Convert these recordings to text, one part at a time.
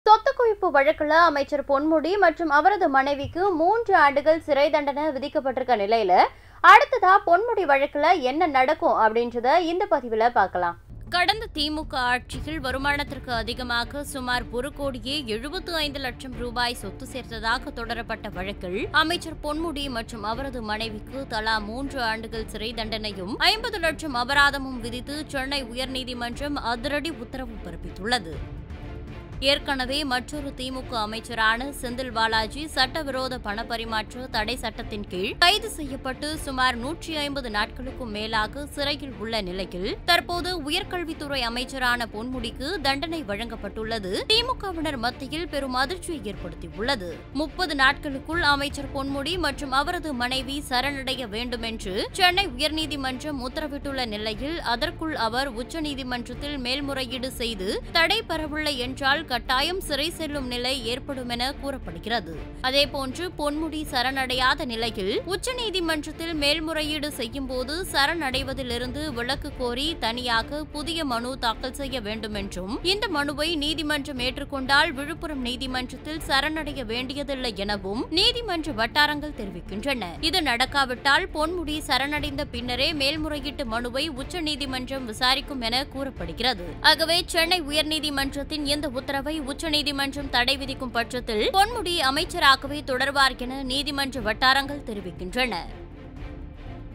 சொத்து குவிப்பு வழக்குல அமைச்சர் பொன்முடி மற்றும் அவரது மனைவிக்கு மூன்று ஆண்டுகள் சிறை தண்டனை விதிக்கப்பட்டிருக்க நிலையில அடுத்ததா பொன்முடி வழக்குல என்ன நடக்கும் அப்படின்றத இந்த பதிவுல பார்க்கலாம் கடந்த திமுக ஆட்சியில் வருமானத்திற்கு அதிகமாக சுமார் ஒரு கோடியே எழுபத்து ஐந்து லட்சம் ரூபாய் சொத்து சேர்த்ததாக தொடரப்பட்ட வழக்கில் அமைச்சர் பொன்முடி மற்றும் அவரது மனைவிக்கு தலா மூன்று ஆண்டுகள் சிறை தண்டனையும் ஐம்பது லட்சம் அபராதமும் விதித்து சென்னை உயர்நீதிமன்றம் அதிரடி உத்தரவு பிறப்பித்துள்ளது ஏற்கனவே மற்றொரு திமுக அமைச்சரான செந்தில் பாலாஜி சட்டவிரோத பணப்பரிமாற்ற தடை சட்டத்தின் கீழ் கைது செய்யப்பட்டு சுமார் நூற்றி ஐம்பது நாட்களுக்கும் மேலாக சிறையில் உள்ள நிலையில் தற்போது உயர்கல்வித்துறை அமைச்சரான பொன்முடிக்கு தண்டனை வழங்கப்பட்டுள்ளது திமுகவினர் மத்தியில் பெரும் அதிர்ச்சியை ஏற்படுத்தியுள்ளது முப்பது நாட்களுக்குள் அமைச்சர் பொன்முடி மற்றும் அவரது மனைவி சரணடைய வேண்டும் என்று சென்னை உயர்நீதிமன்றம் உத்தரவிட்டுள்ள நிலையில் அதற்குள் அவர் உச்சநீதிமன்றத்தில் மேல்முறையீடு செய்து தடை பெறவில்லை என்றால் கட்டாயம் சிறை செல்லும் நிலை ஏற்படும் என கூறப்படுகிறது அதேபோன்று பொன்முடி சரணடையாத நிலையில் உச்சநீதிமன்றத்தில் மேல்முறையீடு செய்யும் போது சரணடைவதிலிருந்து விலக்கு கோரி தனியாக புதிய மனு தாக்கல் செய்ய வேண்டும் என்றும் இந்த மனுவை நீதிமன்றம் ஏற்றுக்கொண்டால் விழுப்புரம் நீதிமன்றத்தில் சரணடைய வேண்டியதில்லை எனவும் நீதிமன்ற வட்டாரங்கள் தெரிவிக்கின்றன இது நடக்காவிட்டால் பொன்முடி சரணடைந்த பின்னரே மேல்முறையீட்டு மனுவை உச்சநீதிமன்றம் விசாரிக்கும் என கூறப்படுகிறது ஆகவே சென்னை உயர்நீதிமன்றத்தின் இந்த உத்தரவை உச்சநீதிமன்றம் தடை விதிக்கும் பட்சத்தில் பொன்முடி அமைச்சராகவே தொடர்வார் என நீதிமன்ற வட்டாரங்கள் தெரிவிக்கின்றன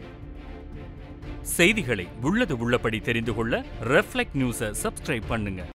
செய்திகளை உள்ளது உள்ளபடி தெரிந்து கொள்ள ரெஃப்ளெக்ட் நியூஸை சப்ஸ்கிரைப் பண்ணுங்க